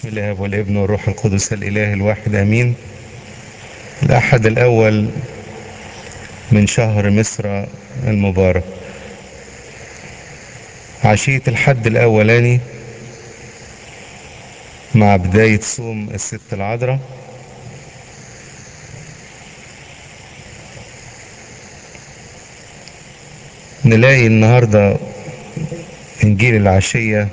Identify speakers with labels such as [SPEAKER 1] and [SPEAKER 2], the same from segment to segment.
[SPEAKER 1] بسم الله والابن والروح القدس الإله الواحد أمين الأحد الأول من شهر مصر المبارك عشية الحد الأولاني مع بداية صوم الست العذراء نلاقي النهاردة إنجيل العشية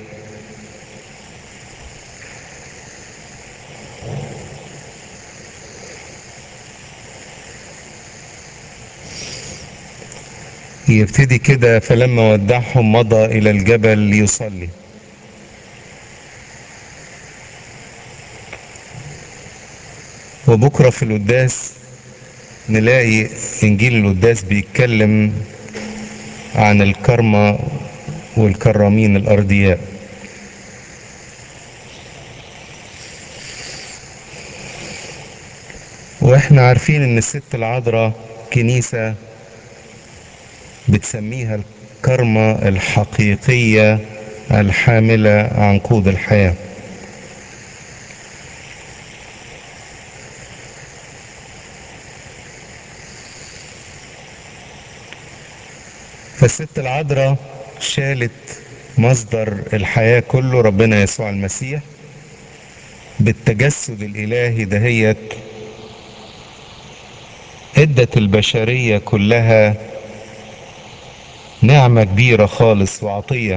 [SPEAKER 1] يبتدي كده فلما ودعهم مضى إلى الجبل ليصلي وبكرة في القداس نلاقي إنجيل القداس بيتكلم عن الكرمة والكرامين الأرضياء واحنا عارفين ان الست العذراء كنيسة بتسميها الكرمة الحقيقية الحاملة عنقود الحياة فالست العذراء شالت مصدر الحياة كله ربنا يسوع المسيح بالتجسد الإلهي دهيت ادت البشرية كلها نعمة كبيرة خالص وعطية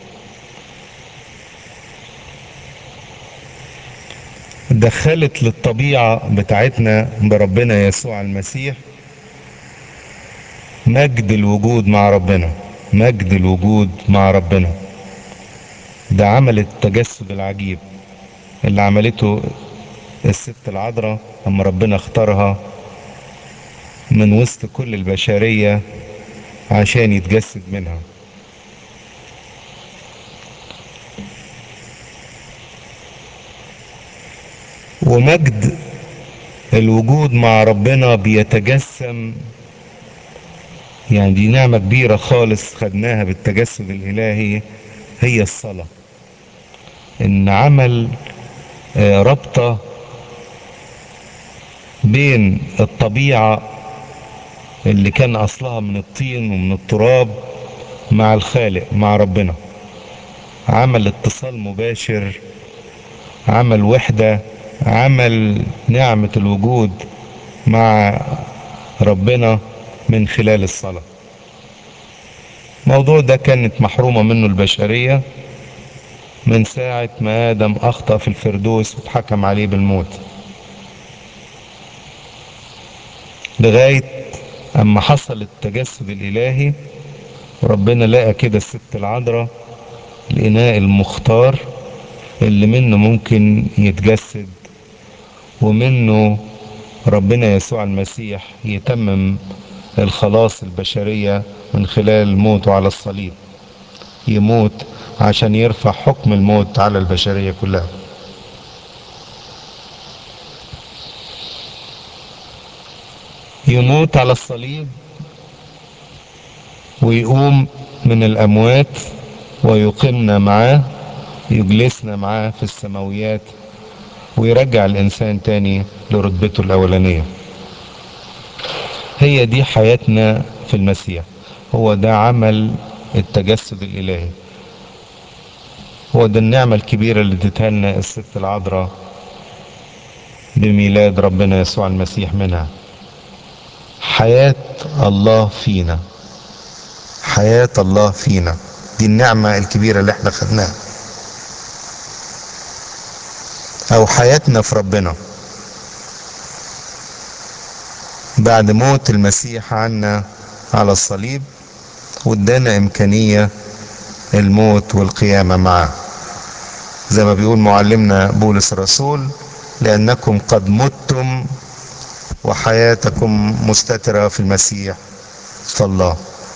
[SPEAKER 1] دخلت للطبيعة بتاعتنا بربنا يسوع المسيح مجد الوجود مع ربنا مجد الوجود مع ربنا ده عمل التجسد العجيب اللي عملته الست العذراء لما ربنا اختارها من وسط كل البشرية عشان يتجسد منها ومجد الوجود مع ربنا بيتجسم يعني دي نعمة كبيرة خالص خدناها بالتجسد الإلهي هي الصلاة إن عمل رابطة بين الطبيعة اللي كان أصلها من الطين ومن التراب مع الخالق مع ربنا عمل اتصال مباشر عمل وحدة عمل نعمة الوجود مع ربنا من خلال الصلاة الموضوع ده كانت محرومة منه البشرية من ساعة ما آدم أخطأ في الفردوس واتحكم عليه بالموت لغاية أما حصل التجسد الإلهي وربنا لقى كده الست العذراء الإناء المختار اللي منه ممكن يتجسد ومنه ربنا يسوع المسيح يتمم الخلاص البشرية من خلال موته على الصليب يموت عشان يرفع حكم الموت على البشرية كلها يموت على الصليب ويقوم من الأموات ويقيمنا معاه يجلسنا معاه في السماويات ويرجع الإنسان تاني لرتبته الأولانية هي دي حياتنا في المسيح هو ده عمل التجسد الإلهي هو ده النعمة الكبيرة اللي اديتها لنا الست العذراء بميلاد ربنا يسوع المسيح منها حياة الله فينا حياة الله فينا دي النعمة الكبيرة اللي احنا خدناها او حياتنا في ربنا بعد موت المسيح عنا على الصليب وادانا امكانية الموت والقيامة معه زي ما بيقول معلمنا بولس الرسول لانكم قد متم وحياتكم مستترة في المسيح فالله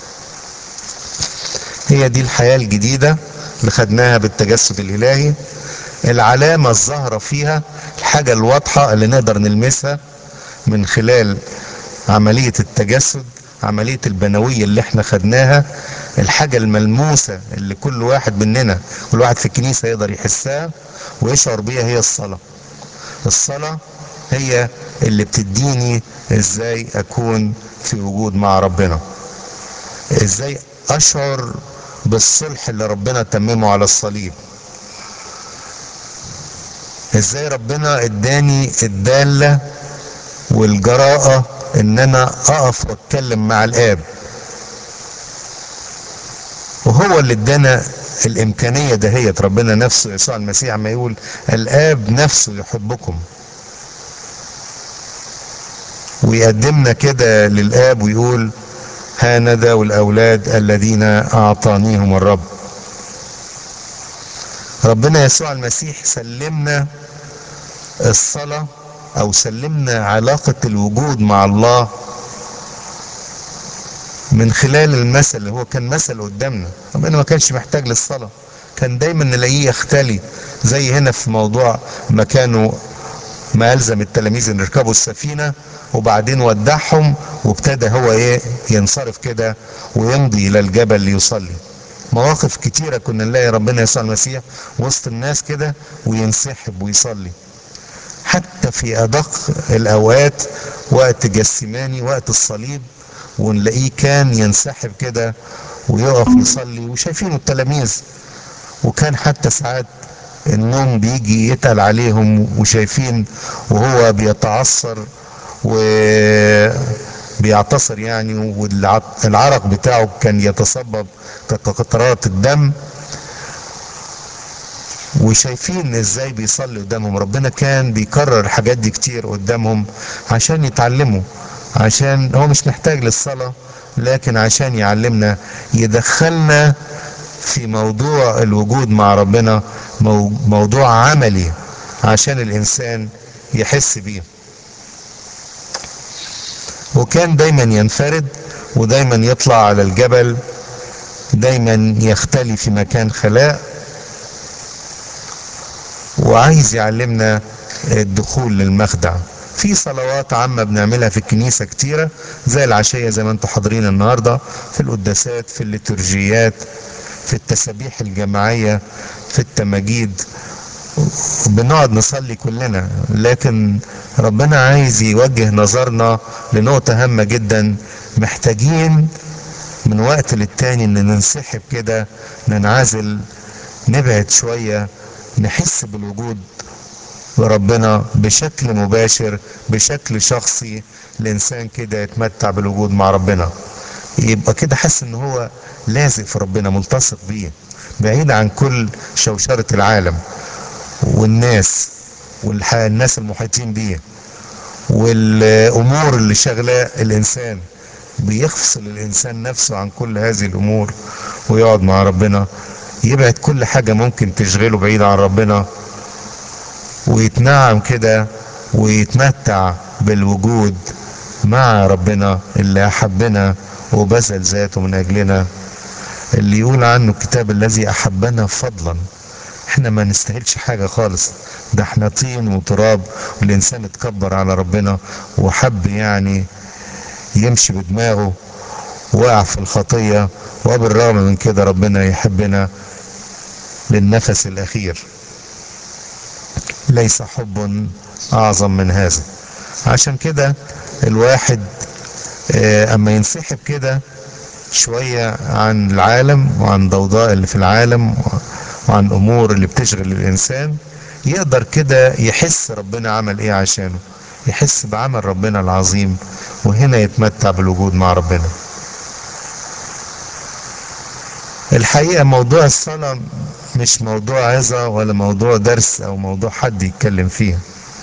[SPEAKER 1] هي دي الحياة الجديدة اللي خدناها بالتجسد الإلهي العلامة الظاهرة فيها الحاجة الواضحة اللي نقدر نلمسها من خلال عملية التجسد عملية البنوية اللي احنا خدناها الحاجة الملموسة اللي كل واحد مننا كل واحد في الكنيسة يقدر يحسها ويشعر بيها هي الصلاة الصلاة هي اللي بتديني ازاي اكون في وجود مع ربنا ازاي اشعر بالصلح اللي ربنا تممه على الصليب ازاي ربنا اداني الدالة والجراءة ان انا اقف واتكلم مع الاب وهو اللي ادانا الامكانية دهيت ربنا نفسه يسوع المسيح ما يقول الاب نفسه يحبكم ويقدمنا كده للاب ويقول هانذا والاولاد الذين اعطانيهم الرب ربنا يسوع المسيح سلمنا الصلاة او سلمنا علاقة الوجود مع الله من خلال المثل اللي هو كان مثل قدامنا ربنا ما كانش محتاج للصلاة كان دايما نلاقيه يختلي زي هنا في موضوع ما كانوا ما ألزم التلاميذ ان يركبوا السفينة وبعدين ودعهم وابتدى هو ايه ينصرف كده ويمضي الى الجبل ليصلي مواقف كتيرة كنا نلاقي ربنا يسوع المسيح وسط الناس كده وينسحب ويصلي حتى في ادق الاوقات وقت جسماني وقت الصليب ونلاقيه كان ينسحب كده ويقف يصلي وشايفينه التلاميذ وكان حتى ساعات النوم بيجي يتقل عليهم وشايفين وهو بيتعثر وبيعتصر يعني والعرق بتاعه كان يتصبب كقطرات الدم وشايفين ازاي بيصلي قدامهم ربنا كان بيكرر الحاجات دي كتير قدامهم عشان يتعلموا عشان هو مش محتاج للصلاة لكن عشان يعلمنا يدخلنا في موضوع الوجود مع ربنا موضوع عملي عشان الانسان يحس بيه وكان دايما ينفرد ودايما يطلع على الجبل دايما يختلي في مكان خلاء وعايز يعلمنا الدخول للمخدع في صلوات عامة بنعملها في الكنيسة كتيرة زي العشية زي ما انتم حاضرين النهاردة في القداسات في الليتورجيات في التسابيح الجماعية في التماجيد بنقعد نصلي كلنا لكن ربنا عايز يوجه نظرنا لنقطة هامة جدا محتاجين من وقت للتاني ان ننسحب كده ننعزل نبعد شوية نحس بالوجود وربنا بشكل مباشر بشكل شخصي الانسان كده يتمتع بالوجود مع ربنا يبقى كده حاسس ان هو لازق في ربنا ملتصق بيه بعيد عن كل شوشرة العالم والناس والناس المحيطين بيه والامور اللي شغله الانسان بيفصل الانسان نفسه عن كل هذه الامور ويقعد مع ربنا يبعد كل حاجة ممكن تشغله بعيد عن ربنا ويتنعم كده ويتمتع بالوجود مع ربنا اللي احبنا وبذل ذاته من اجلنا اللي يقول عنه الكتاب الذي احبنا فضلا احنا ما نستاهلش حاجة خالص ده احنا طين وتراب والانسان اتكبر على ربنا وحب يعني يمشي بدماغه وقع في الخطية وبالرغم من كده ربنا يحبنا للنفس الاخير ليس حب اعظم من هذا عشان كده الواحد اه اما ينسحب كده شوية عن العالم وعن ضوضاء اللي في العالم وعن امور اللي بتشغل الانسان يقدر كده يحس ربنا عمل ايه عشانه يحس بعمل ربنا العظيم وهنا يتمتع بالوجود مع ربنا الحقيقة موضوع الصلاة مش موضوع عظة ولا موضوع درس او موضوع حد يتكلم فيه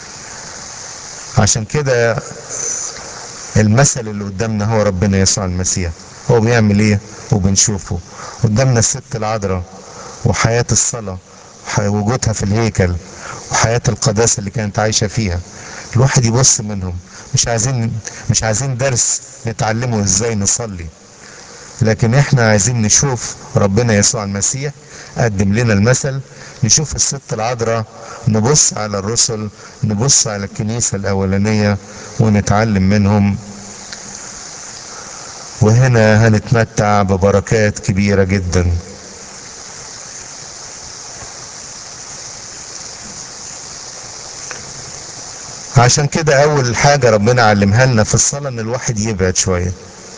[SPEAKER 1] عشان كده المثل اللي قدامنا هو ربنا يسوع المسيح هو بيعمل ايه وبنشوفه قدامنا الست العذراء وحياة الصلاة وجودها في الهيكل وحياة القداسة اللي كانت عايشة فيها الواحد يبص منهم مش عايزين مش عايزين درس نتعلمه ازاي نصلي لكن احنا عايزين نشوف ربنا يسوع المسيح قدم لنا المثل نشوف الست العذراء نبص على الرسل نبص على الكنيسة الأولانية ونتعلم منهم وهنا هنتمتع ببركات كبيرة جدا عشان كده اول حاجة ربنا علمها لنا في الصلاة ان الواحد يبعد شوية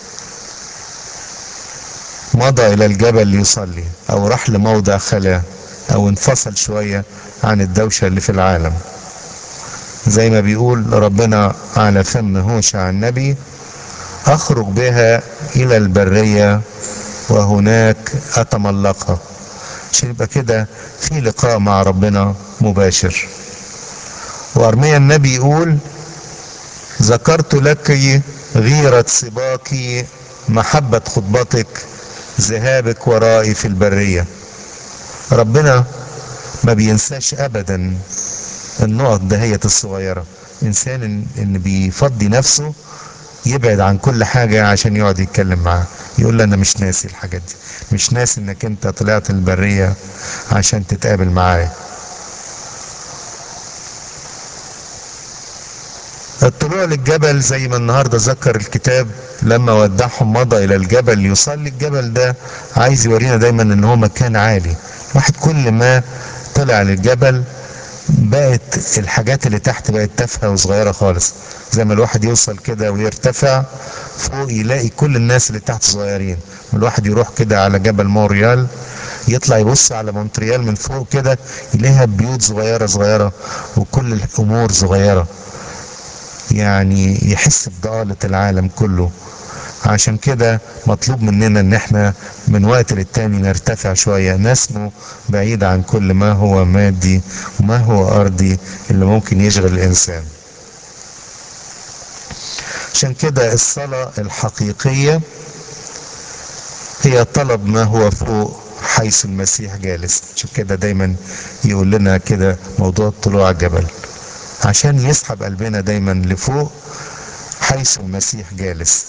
[SPEAKER 1] مضى الى الجبل ليصلي او راح لموضع خلاء او انفصل شوية عن الدوشة اللي في العالم زي ما بيقول ربنا على فم هوشع النبي اخرج بها الى البرية وهناك اتملقها عشان يبقى كده في لقاء مع ربنا مباشر وارميا النبي يقول ذكرت لك غيرة سباكي محبة خطبتك ذهابك ورائي في البرية ربنا ما بينساش ابدا النقط دهية الصغيرة انسان ان بيفضي نفسه يبعد عن كل حاجة عشان يقعد يتكلم معاه يقول له انا مش ناسي الحاجات دي مش ناسي انك انت طلعت البرية عشان تتقابل معايا الطلوع للجبل زي ما النهارده ذكر الكتاب لما ودعهم مضى الى الجبل ليصلي الجبل ده عايز يورينا دايما ان هو مكان عالي واحد كل ما طلع للجبل بقت الحاجات اللي تحت بقت تافهه وصغيره خالص زي ما الواحد يوصل كده ويرتفع فوق يلاقي كل الناس اللي تحت صغيرين الواحد يروح كده على جبل موريال يطلع يبص على مونتريال من فوق كده يلاقيها بيوت صغيره صغيره وكل الامور صغيره يعني يحس بضالة العالم كله عشان كده مطلوب مننا ان احنا من وقت للتاني نرتفع شوية نسمو بعيد عن كل ما هو مادي وما هو ارضي اللي ممكن يشغل الانسان عشان كده الصلاة الحقيقية هي طلب ما هو فوق حيث المسيح جالس عشان كده دايما يقول لنا كده موضوع طلوع الجبل عشان يسحب قلبنا دايما لفوق حيث المسيح جالس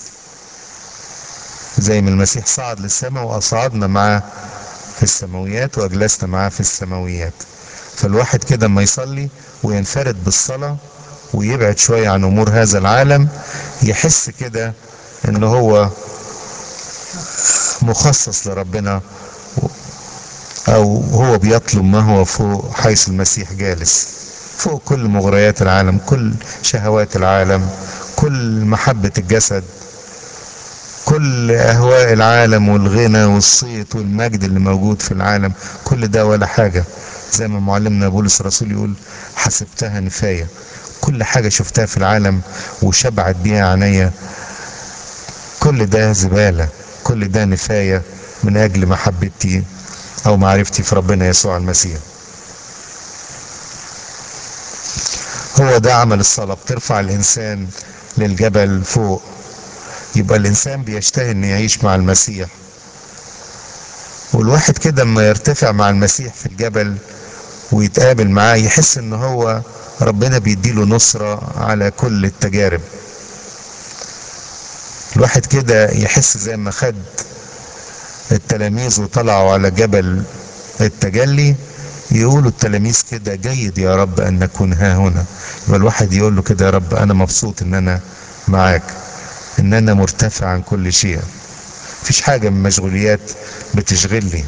[SPEAKER 1] زي ما المسيح صعد للسماء واصعدنا معاه في السماويات واجلسنا معاه في السماويات فالواحد كده اما يصلي وينفرد بالصلاة ويبعد شوية عن امور هذا العالم يحس كده ان هو مخصص لربنا او هو بيطلب ما هو فوق حيث المسيح جالس فوق كل مغريات العالم كل شهوات العالم كل محبة الجسد كل اهواء العالم والغنى والصيت والمجد اللي موجود في العالم كل ده ولا حاجة زي ما معلمنا بولس الرسول يقول حسبتها نفاية كل حاجة شفتها في العالم وشبعت بيها عينيا كل ده زبالة كل ده نفاية من اجل محبتي او معرفتي في ربنا يسوع المسيح هو ده عمل الصلاة بترفع الإنسان للجبل فوق يبقى الإنسان بيشتهي إنه يعيش مع المسيح والواحد كده اما يرتفع مع المسيح في الجبل ويتقابل معاه يحس إن هو ربنا بيديله نصرة على كل التجارب الواحد كده يحس زي ما خد التلاميذ وطلعوا على جبل التجلي يقولوا التلاميذ كده جيد يا رب ان نكون ها هنا يبقى الواحد يقول له كده يا رب انا مبسوط ان انا معاك ان انا مرتفع عن كل شيء مفيش حاجة من مشغوليات بتشغلني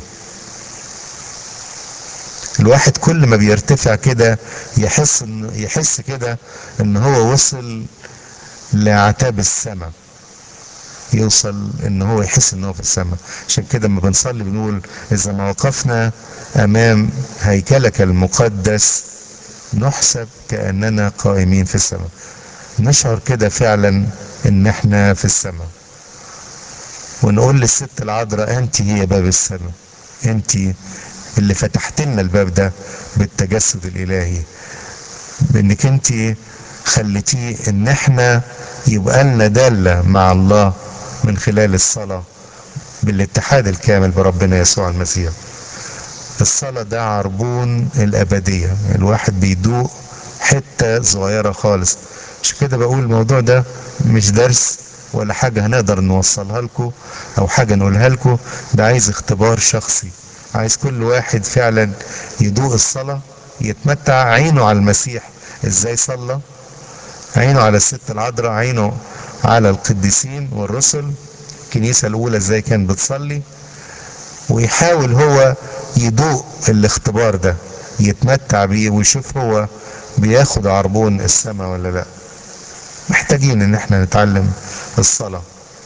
[SPEAKER 1] الواحد كل ما بيرتفع كده يحس ان يحس كده ان هو وصل لعتاب السماء يوصل ان هو يحس ان هو في السماء عشان كده لما بنصلي بنقول اذا ما وقفنا امام هيكلك المقدس نحسب كاننا قائمين في السماء نشعر كده فعلا ان احنا في السماء ونقول للست العذراء انت هي باب السماء انت اللي فتحت لنا الباب ده بالتجسد الالهي بانك انت خليتيه ان احنا يبقى لنا داله مع الله من خلال الصلاه بالاتحاد الكامل بربنا يسوع المسيح الصلاة ده عربون الأبدية الواحد بيدوق حتة صغيرة خالص عشان كده بقول الموضوع ده مش درس ولا حاجة هنقدر نوصلها لكم أو حاجة نقولها لكم ده عايز اختبار شخصي عايز كل واحد فعلا يدوق الصلاة يتمتع عينه على المسيح ازاي صلى عينه على الست العذراء عينه على القديسين والرسل الكنيسة الأولى ازاي كانت بتصلي ويحاول هو يدوق الاختبار ده يتمتع بيه ويشوف هو بياخد عربون السماء ولا لا محتاجين ان احنا نتعلم الصلاة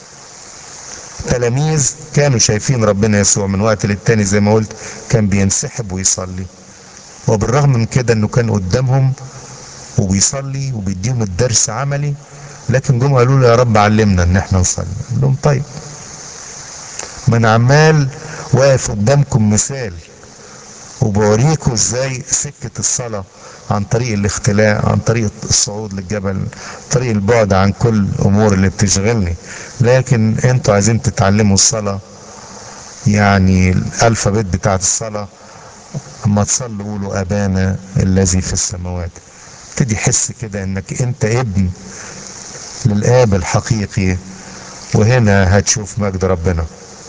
[SPEAKER 1] تلاميذ كانوا شايفين ربنا يسوع من وقت للتاني زي ما قلت كان بينسحب ويصلي وبالرغم من كده انه كان قدامهم وبيصلي وبيديهم الدرس عملي لكن جم قالوا له يا رب علمنا ان احنا نصلي قال لهم طيب ما انا عمال واقف قدامكم مثال وبوريكم ازاي سكة الصلاة عن طريق الاختلاء عن طريق الصعود للجبل طريق البعد عن كل الامور اللي بتشغلني لكن انتوا عايزين تتعلموا الصلاة يعني الالفابet بتاعت الصلاة اما تصلوا قولوا ابانا الذي في السماوات تدي حس كده انك انت ابن للاب الحقيقي وهنا هتشوف مجد ربنا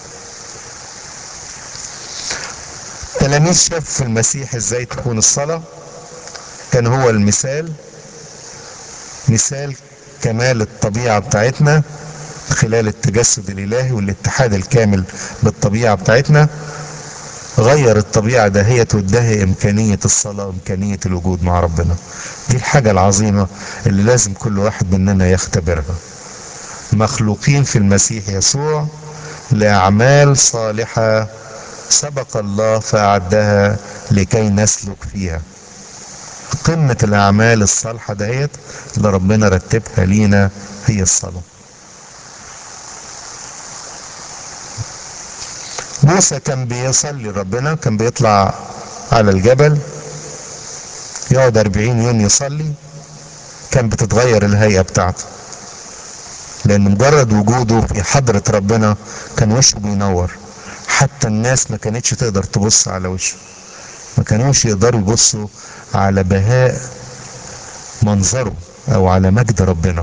[SPEAKER 1] تلاميذ شافوا في المسيح ازاي تكون الصلاة كان هو المثال مثال كمال الطبيعة بتاعتنا خلال التجسد الالهي والاتحاد الكامل بالطبيعة بتاعتنا غير الطبيعة دهيت واداها امكانية الصلاة امكانية الوجود مع ربنا دي الحاجة العظيمة اللي لازم كل واحد مننا يختبرها مخلوقين في المسيح يسوع لأعمال صالحة سبق الله فأعدها لكي نسلك فيها قمة الأعمال الصالحة دهيت اللي ربنا رتبها لينا هي الصلاة موسى كان بيصلي ربنا كان بيطلع على الجبل يقعد أربعين يوم يصلي كان بتتغير الهيئة بتاعته لأن مجرد وجوده في حضرة ربنا كان وشه بينور حتى الناس ما كانتش تقدر تبص على وشه ما كانوش يقدروا يبصوا على بهاء منظره او على مجد ربنا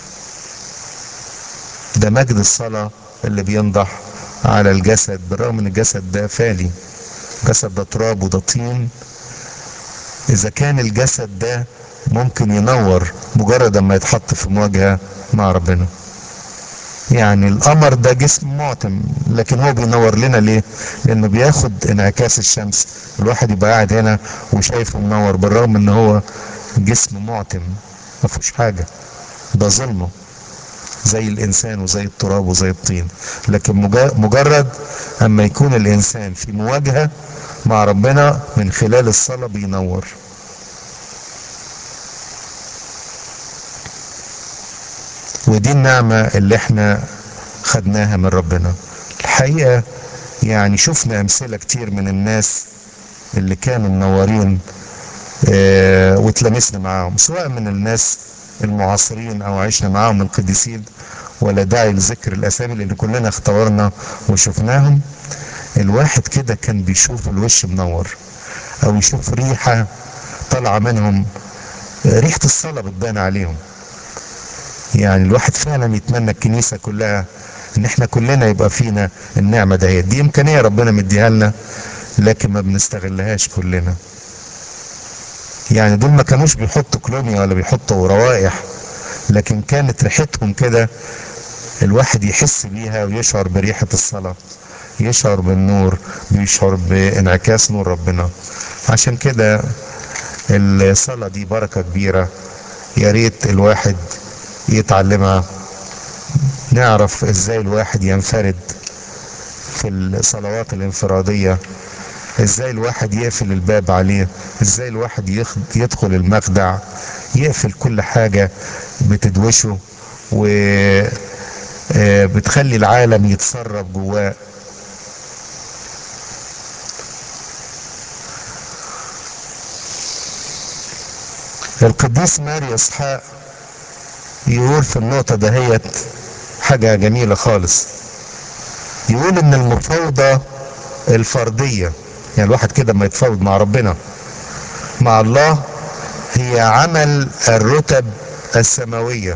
[SPEAKER 1] ده مجد الصلاة اللي بينضح على الجسد بالرغم ان الجسد ده فالي الجسد ده تراب وده طين اذا كان الجسد ده ممكن ينور مجرد اما يتحط في مواجهة مع ربنا يعني القمر ده جسم معتم لكن هو بينور لنا ليه لانه بياخد انعكاس الشمس الواحد يبقى قاعد هنا وشايفه منور بالرغم ان هو جسم معتم ما فيهوش حاجه ده ظلمه زي الانسان وزي التراب وزي الطين لكن مجرد اما يكون الانسان في مواجهه مع ربنا من خلال الصلاه بينور ودي النعمة اللي احنا خدناها من ربنا الحقيقة يعني شفنا امثلة كتير من الناس اللي كانوا منورين اه واتلمسنا معاهم سواء من الناس المعاصرين او عشنا معاهم القديسين ولا داعي لذكر الاسامي لان كلنا اختبرنا وشفناهم الواحد كده كان بيشوف الوش منور او يشوف ريحة طالعة منهم ريحة الصلاة بتبان عليهم يعني الواحد فعلا يتمنى الكنيسه كلها ان احنا كلنا يبقى فينا النعمه دهيت دي امكانيه ربنا مديها لنا لكن ما بنستغلهاش كلنا يعني دول ما كانوش بيحطوا كلونيا ولا بيحطوا روائح لكن كانت ريحتهم كده الواحد يحس بيها ويشعر بريحه الصلاه يشعر بالنور بيشعر بانعكاس نور ربنا عشان كده الصلاه دي بركه كبيره يا ريت الواحد يتعلمها نعرف ازاي الواحد ينفرد في الصلوات الانفرادية ازاي الواحد يقفل الباب عليه ازاي الواحد يدخل المخدع يقفل كل حاجة بتدوشه وبتخلي العالم يتسرب جواه القديس ماري اسحاق يقول في النقطة دهيت حاجة جميلة خالص يقول ان المفاوضة الفردية يعني الواحد كده ما يتفاوض مع ربنا مع الله هي عمل الرتب السماوية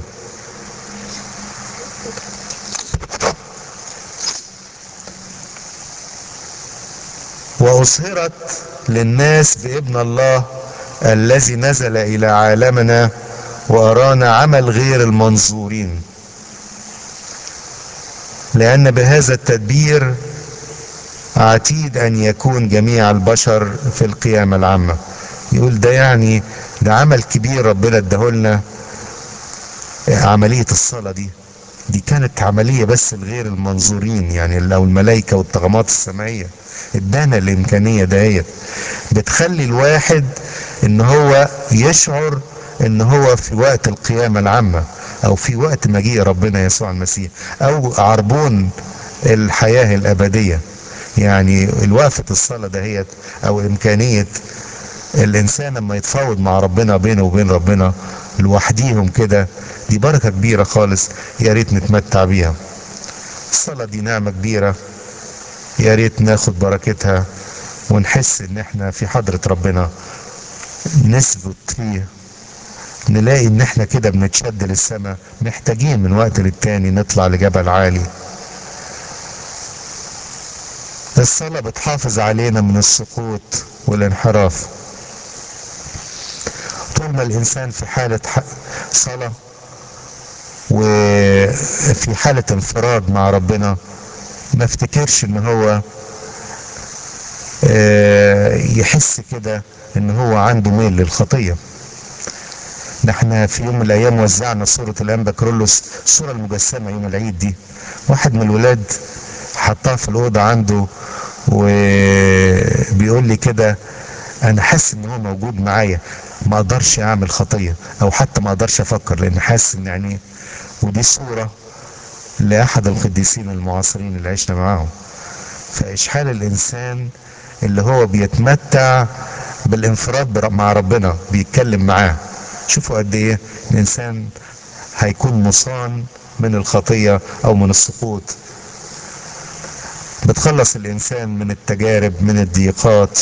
[SPEAKER 1] وأظهرت للناس بابن الله الذي نزل إلى عالمنا وأرانا عمل غير المنظورين لأن بهذا التدبير عتيد أن يكون جميع البشر في القيامة العامة يقول ده يعني ده عمل كبير ربنا اداهولنا عملية الصلاة دي دي كانت عملية بس لغير المنظورين يعني لو الملائكة والطغمات السمائية ادانا الامكانية دهيت بتخلي الواحد ان هو يشعر ان هو في وقت القيامة العامة او في وقت مجيء ربنا يسوع المسيح او عربون الحياة الابدية يعني الوقفة الصلاة دهيت او امكانية الانسان لما يتفاوض مع ربنا بينه وبين ربنا لوحديهم كده دي بركة كبيرة خالص يا ريت نتمتع بيها الصلاة دي نعمة كبيرة يا ريت ناخد بركتها ونحس ان احنا في حضرة ربنا نثبت فيه نلاقي ان احنا كده بنتشد للسماء محتاجين من وقت للتاني نطلع لجبل عالي الصلاة بتحافظ علينا من السقوط والانحراف طول ما الانسان في حالة صلاة وفي حالة انفراد مع ربنا ما افتكرش ان هو يحس كده ان هو عنده ميل للخطية احنا في يوم من الايام وزعنا صورة الانبا كرولوس الصورة المجسمة يوم العيد دي واحد من الولاد حطها في الاوضة عنده وبيقول لي كده انا حاسس ان هو موجود معايا ما اقدرش اعمل خطية او حتى ما اقدرش افكر لان حاسس ان يعني ودي صورة لاحد القديسين المعاصرين اللي عشنا معاهم فاشحال الانسان اللي هو بيتمتع بالانفراد مع ربنا بيتكلم معاه شوفوا قد ايه الانسان هيكون مصان من الخطية او من السقوط بتخلص الانسان من التجارب من الضيقات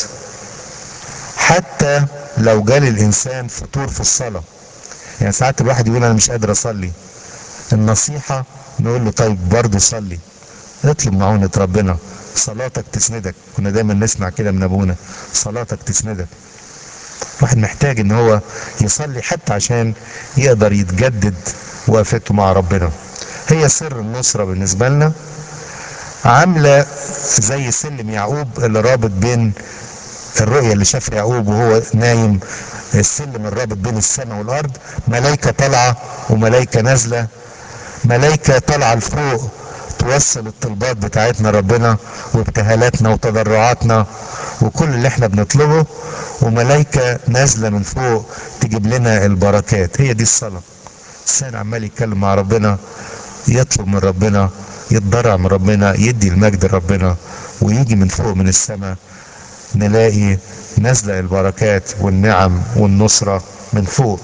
[SPEAKER 1] حتى لو جالي الانسان فطور في الصلاة يعني ساعات الواحد يقول انا مش قادر اصلي النصيحة نقول له طيب برضه صلي اطلب معونة ربنا صلاتك تسندك كنا دايما نسمع كده من ابونا صلاتك تسندك واحد محتاج ان هو يصلي حتى عشان يقدر يتجدد وقفته مع ربنا هي سر النصرة بالنسبة لنا عاملة زي سلم يعقوب اللي رابط بين الرؤية اللي شافها يعقوب وهو نايم السلم الرابط بين السماء والارض ملايكة طالعة وملايكة نازلة ملايكة طالعة لفوق توصل الطلبات بتاعتنا ربنا وابتهالاتنا وتضرعاتنا وكل اللي احنا بنطلبه وملايكة نازلة من فوق تجيب لنا البركات هي دي الصلاة الانسان عمال يتكلم مع ربنا يطلب من ربنا يتضرع من ربنا يدي المجد لربنا ويجي من فوق من السماء نلاقي نازلة البركات والنعم والنصرة من فوق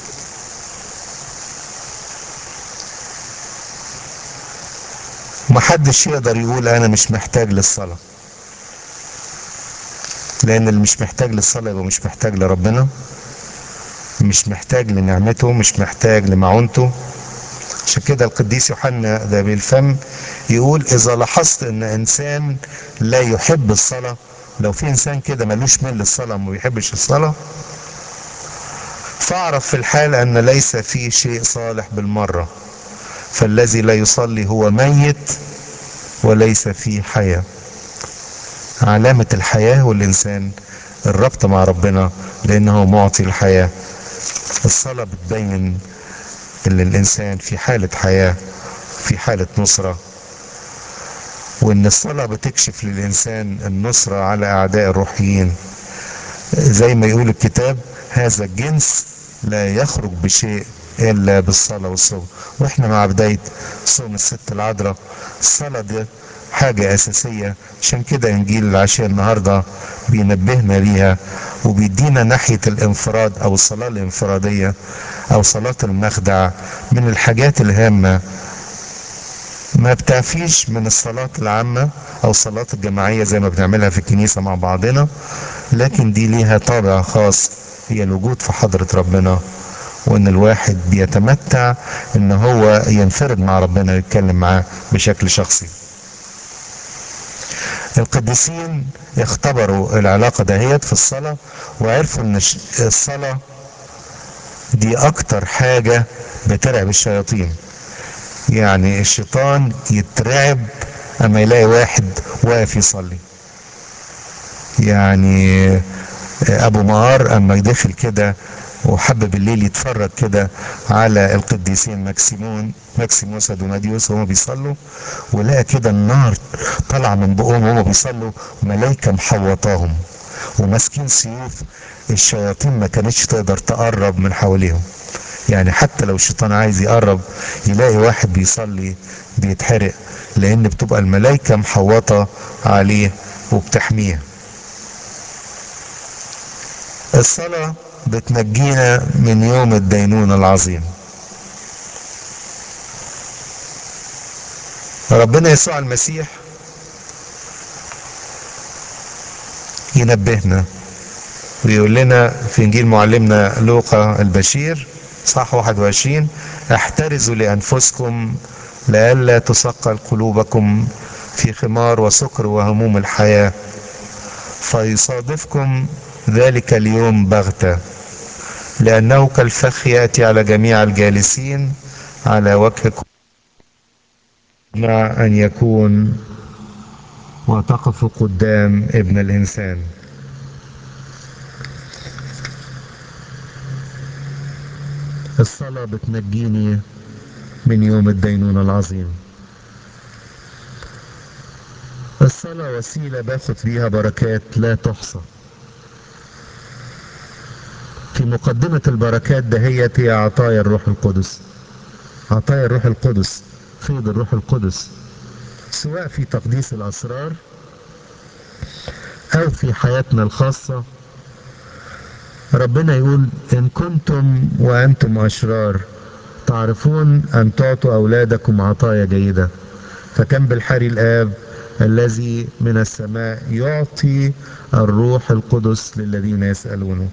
[SPEAKER 1] محدش يقدر يقول انا مش محتاج للصلاة لان اللي مش محتاج للصلاة يبقى مش محتاج لربنا مش محتاج لنعمته مش محتاج لمعونته عشان كده القديس يوحنا ذا الفم يقول اذا لاحظت ان انسان لا يحب الصلاة لو في انسان كده ملوش ميل للصلاة وما بيحبش الصلاة فاعرف في الحال ان ليس فيه شيء صالح بالمرة فالذي لا يصلي هو ميت وليس فيه حياة علامة الحياة والإنسان الربط مع ربنا لأنه معطي الحياة الصلاة بتبين ان الانسان في حالة حياة في حالة نصرة وان الصلاة بتكشف للانسان النصرة على اعداء الروحيين زي ما يقول الكتاب هذا الجنس لا يخرج بشيء الا بالصلاة والصوم واحنا مع بداية صوم الست العذراء الصلاة دي حاجة اساسية عشان كده انجيل العشاء النهاردة بينبهنا ليها وبيدينا ناحية الانفراد او الصلاة الانفرادية او صلاة المخدع من الحاجات الهامة ما بتعفيش من الصلاة العامة او الصلاة الجماعية زي ما بنعملها في الكنيسة مع بعضنا لكن دي ليها طابع خاص هي الوجود في حضرة ربنا وان الواحد بيتمتع ان هو ينفرد مع ربنا ويتكلم معاه بشكل شخصي القديسين اختبروا العلاقة دهيت في الصلاة وعرفوا ان الصلاة دي اكتر حاجة بترعب الشياطين يعني الشيطان يترعب اما يلاقي واحد واقف يصلي يعني ابو مار اما يدخل كده وحب بالليل يتفرج كده على القديسين ماكسيمون ماكسيموس ودوناديوس وهما بيصلوا ولقى كده النار طالعه من بقهم وهما بيصلوا ملايكه محوطاهم وماسكين سيوف الشياطين ما كانتش تقدر تقرب من حواليهم يعني حتى لو الشيطان عايز يقرب يلاقي واحد بيصلي بيتحرق لان بتبقى الملايكه محوطه عليه وبتحميه الصلاة بتنجينا من يوم الدينون العظيم ربنا يسوع المسيح ينبهنا ويقول لنا في انجيل معلمنا لوقا البشير صح 21 احترزوا لانفسكم لئلا تثقل قلوبكم في خمار وسكر وهموم الحياه فيصادفكم ذلك اليوم بغتة لأنه كالفخ يأتي على جميع الجالسين على وجهكم مع أن يكون وتقف قدام ابن الإنسان الصلاة بتنجيني من يوم الدينون العظيم الصلاة وسيلة باخد بيها بركات لا تحصى في مقدمة البركات دهيت هي عطايا الروح القدس عطايا الروح القدس فيض الروح القدس سواء في تقديس الأسرار أو في حياتنا الخاصة ربنا يقول إن كنتم وأنتم أشرار تعرفون أن تعطوا أولادكم عطايا جيدة فكم بالحري الآب الذي من السماء يعطي الروح القدس للذين يسألونه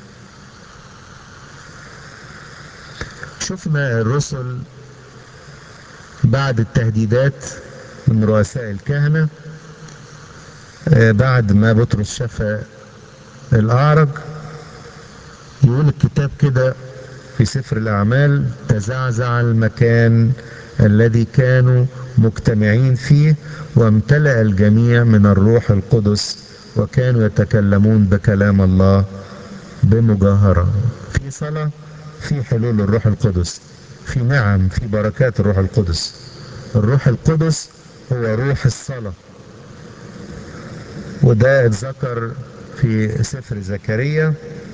[SPEAKER 1] شفنا الرسل بعد التهديدات من رؤساء الكهنة بعد ما بطرس شفى الأعرج يقول الكتاب كده في سفر الأعمال تزعزع المكان الذي كانوا مجتمعين فيه وامتلأ الجميع من الروح القدس وكانوا يتكلمون بكلام الله بمجاهرة في صلاة في حلول الروح القدس في نعم في بركات الروح القدس الروح القدس هو روح الصلاة وده اتذكر في سفر زكريا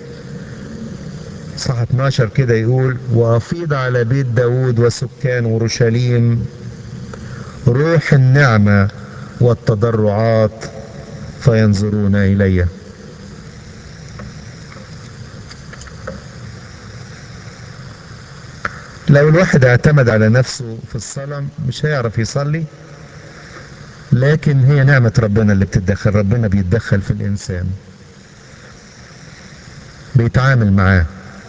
[SPEAKER 1] صح 12 كده يقول وأفيض على بيت داود وسكان أورشليم روح النعمة والتضرعات فينظرون إلي لو الواحد اعتمد على نفسه في الصلاة مش هيعرف يصلي لكن هي نعمة ربنا اللي بتتدخل ربنا بيتدخل في الإنسان بيتعامل معاه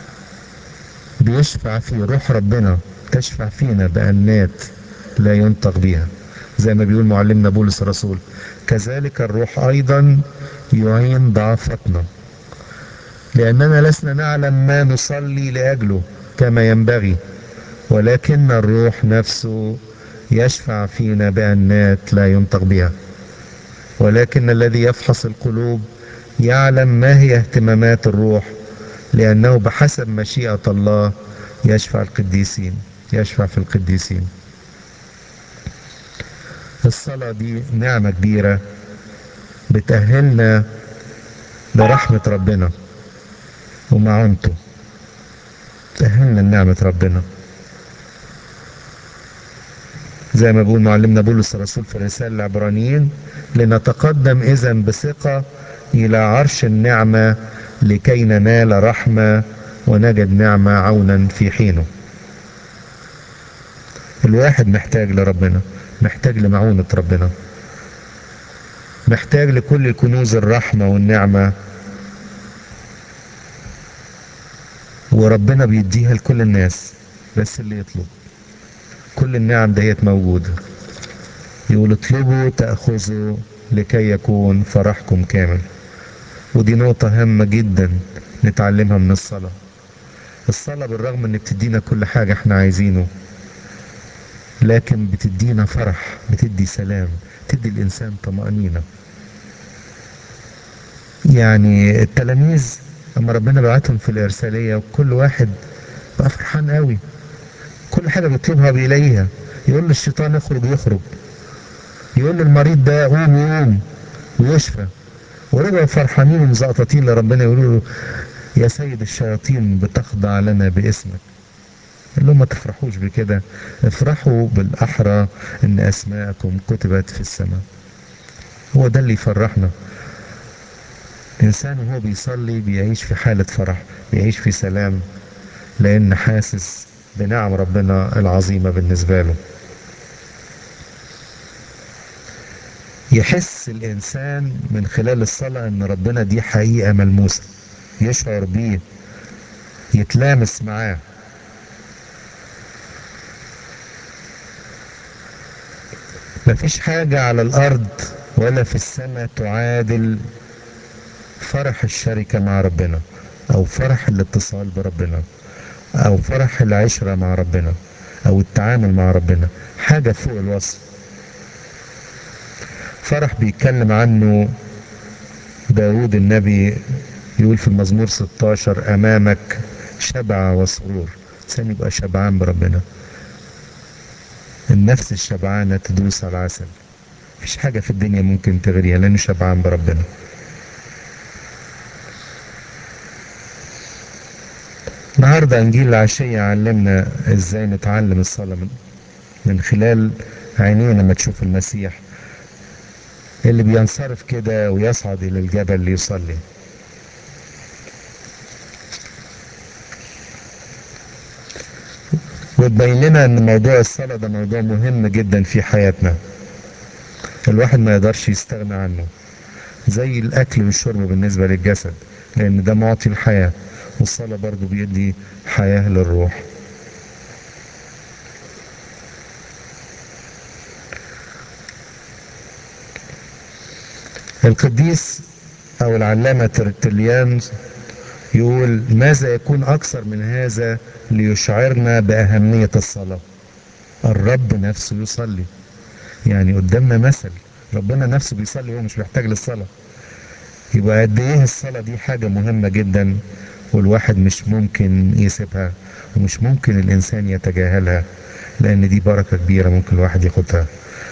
[SPEAKER 1] بيشفع في روح ربنا تشفع فينا بأنات لا ينطق بها زي ما بيقول معلمنا بولس الرسول كذلك الروح أيضا يعين ضعفتنا لأننا لسنا نعلم ما نصلي لأجله كما ينبغي ولكن الروح نفسه يشفع فينا بأنات لا ينطق بها ولكن الذي يفحص القلوب يعلم ما هي اهتمامات الروح لأنه بحسب مشيئة الله يشفع القديسين يشفع في القديسين الصلاة دي نعمة كبيرة بتأهلنا لرحمة ربنا ومعونته تأهلنا لنعمة ربنا زي ما بيقول معلمنا بولس الرسول في الرسالة العبرانيين لنتقدم إذا بثقة إلى عرش النعمة لكي ننال رحمة ونجد نعمة عونا في حينه الواحد محتاج لربنا محتاج لمعونة ربنا محتاج لكل كنوز الرحمة والنعمة وربنا بيديها لكل الناس بس اللي يطلب كل النعم ديت موجودة يقول اطلبوا تأخذوا لكي يكون فرحكم كامل ودي نقطة هامة جدا نتعلمها من الصلاة الصلاة بالرغم ان بتدينا كل حاجة احنا عايزينه لكن بتدينا فرح بتدي سلام تدي الانسان طمأنينة يعني التلاميذ اما ربنا بعتهم في الارسالية وكل واحد بقى فرحان قوي كل حاجة بيطلبها بيلاقيها يقول للشيطان اخرج يخرج يقول للمريض ده قوم يقوم ويشفى ورجعوا فرحانين ومزقططين لربنا يقولوا له يا سيد الشياطين بتخضع لنا باسمك قال لهم ما تفرحوش بكده افرحوا بالاحرى ان اسماءكم كتبت في السماء هو ده اللي يفرحنا الانسان وهو بيصلي بيعيش في حالة فرح بيعيش في سلام لان حاسس بنعم ربنا العظيمة بالنسبة له يحس الانسان من خلال الصلاة ان ربنا دي حقيقة ملموسة يشعر بيه يتلامس معاه مفيش حاجة على الارض ولا في السماء تعادل فرح الشركة مع ربنا او فرح الاتصال بربنا او فرح العشرة مع ربنا او التعامل مع ربنا حاجة فوق الوصف فرح بيتكلم عنه داود النبي يقول في المزمور 16 امامك شبع وسرور انسان يبقى شبعان بربنا النفس الشبعانة تدوس على العسل مفيش حاجة في الدنيا ممكن تغريها لانه شبعان بربنا النهارده انجيل العشية علمنا ازاي نتعلم الصلاة من, من خلال عينينا لما تشوف المسيح اللي بينصرف كده ويصعد الى الجبل ليصلي وتبين لنا ان موضوع الصلاة ده موضوع مهم جدا في حياتنا الواحد ما يقدرش يستغنى عنه زي الاكل والشرب بالنسبة للجسد لان ده معطي الحياة والصلاة برضو بيدي حياة للروح القديس او العلامة ترتليان يقول ماذا يكون اكثر من هذا ليشعرنا باهمية الصلاة الرب نفسه يصلي يعني قدامنا مثل ربنا نفسه بيصلي هو مش محتاج للصلاة يبقى قد ايه الصلاة دي حاجة مهمة جدا والواحد مش ممكن يسيبها ومش ممكن الانسان يتجاهلها لان دي بركة كبيرة ممكن الواحد ياخدها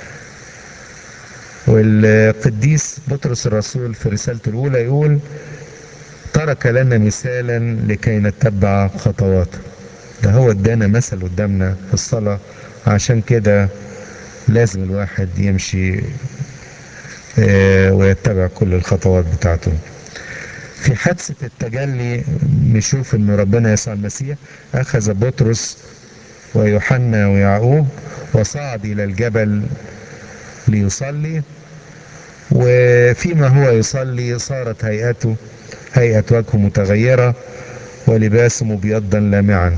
[SPEAKER 1] والقديس بطرس الرسول في رسالته الاولى يقول ترك لنا مثالا لكي نتبع خطواته ده هو ادانا مثل قدامنا في الصلاة عشان كده لازم الواحد يمشي اه ويتبع كل الخطوات بتاعته في حادثة التجلي نشوف ان ربنا يسوع المسيح اخذ بطرس ويوحنا ويعقوب وصعد الى الجبل ليصلي وفيما هو يصلي صارت هيئته هيئة وجهه متغيرة ولباسه مبيضا لامعا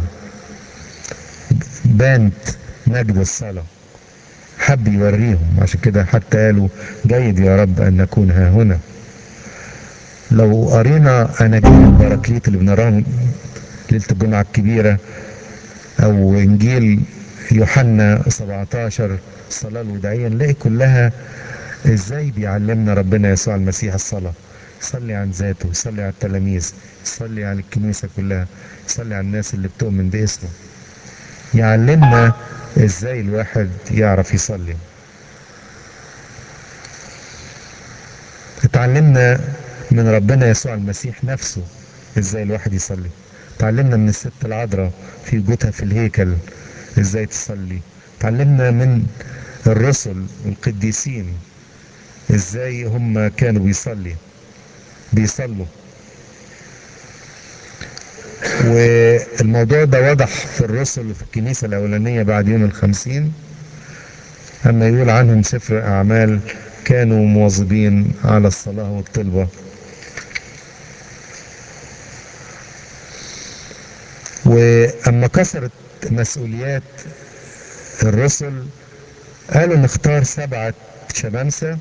[SPEAKER 1] بانت مجد الصلاة حب يوريهم عشان كده حتى قالوا جيد يا رب ان نكون ها هنا لو قرينا اناجيل البراكليت اللي بنراها ليله الجمعه الكبيره او انجيل يوحنا 17 الصلاه الوداعيه نلاقي كلها ازاي بيعلمنا ربنا يسوع المسيح الصلاه يصلي عن ذاته يصلي على التلاميذ يصلي على الكنيسه كلها يصلي على الناس اللي بتؤمن باسمه يعلمنا ازاي الواحد يعرف يصلي اتعلمنا من ربنا يسوع المسيح نفسه ازاي الواحد يصلي تعلمنا من الست العذراء في وجودها في الهيكل ازاي تصلي تعلمنا من الرسل والقديسين ازاي هم كانوا بيصلي بيصلوا والموضوع ده وضح في الرسل وفي الكنيسة الأولانية بعد يوم الخمسين أما يقول عنهم سفر أعمال كانوا مواظبين على الصلاة والطلبة وأما كثرت مسؤوليات الرسل قالوا نختار سبعة شمامسة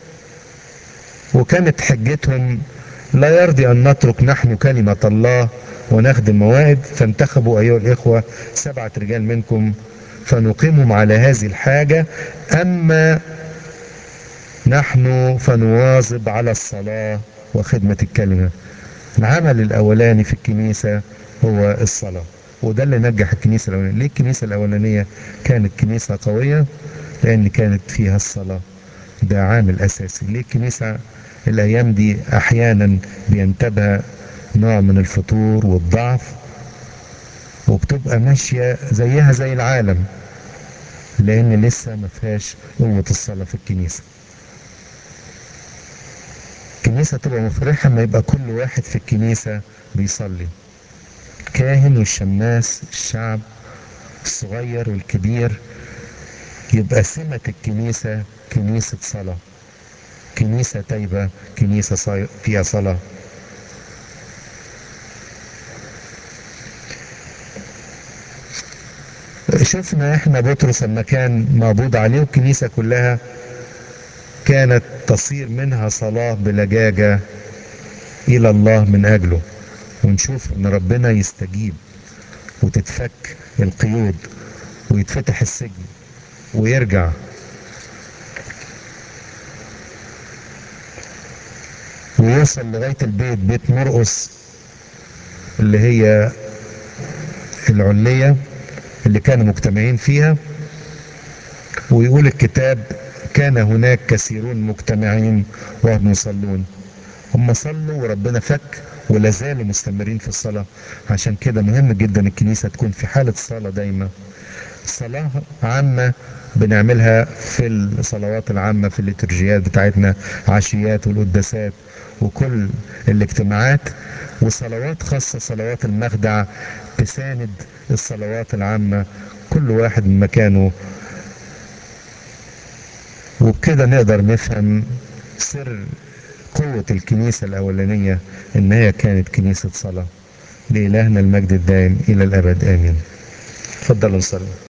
[SPEAKER 1] وكانت حجتهم لا يرضي أن نترك نحن كلمة الله ونخدم موائد فانتخبوا أيها الإخوة سبعة رجال منكم فنقيمهم على هذه الحاجة أما نحن فنواظب على الصلاة وخدمة الكلمة العمل الأولاني في الكنيسة هو الصلاة وده اللي نجح الكنيسة الأولانية ليه الكنيسة الأولانية كانت كنيسة قوية لأن كانت فيها الصلاة ده عامل أساسي ليه الكنيسة الأيام دي أحيانا بينتابها نوع من الفتور والضعف وبتبقى ماشية زيها زي العالم لأن لسه ما فيهاش قوة الصلاة في الكنيسة الكنيسة تبقى مفرحة ما يبقى كل واحد في الكنيسة بيصلي الكاهن والشماس الشعب الصغير والكبير يبقى سمة الكنيسة كنيسة صلاة كنيسة تايبة كنيسة فيها صلاة شفنا احنا بطرس لما كان مقبوض عليه والكنيسة كلها كانت تصير منها صلاة بلجاجة إلى الله من أجله ونشوف إن ربنا يستجيب وتتفك القيود ويتفتح السجن ويرجع ويوصل لغاية البيت بيت مرقص اللي هي العلية اللي كانوا مجتمعين فيها ويقول الكتاب كان هناك كثيرون مجتمعين وهم يصلون هم صلوا وربنا فك ولا زالوا مستمرين في الصلاة عشان كده مهم جدا الكنيسة تكون في حالة صلاة دايما صلاة عامة بنعملها في الصلوات العامة في الليتورجيات بتاعتنا عشيات والقداسات وكل الاجتماعات وصلوات خاصة صلوات المخدع تساند الصلوات العامة كل واحد من مكانه وبكده نقدر نفهم سر قوة الكنيسة الأولانية إن هي كانت كنيسة صلاة لإلهنا المجد الدائم إلى الأبد آمين تفضلوا نصلي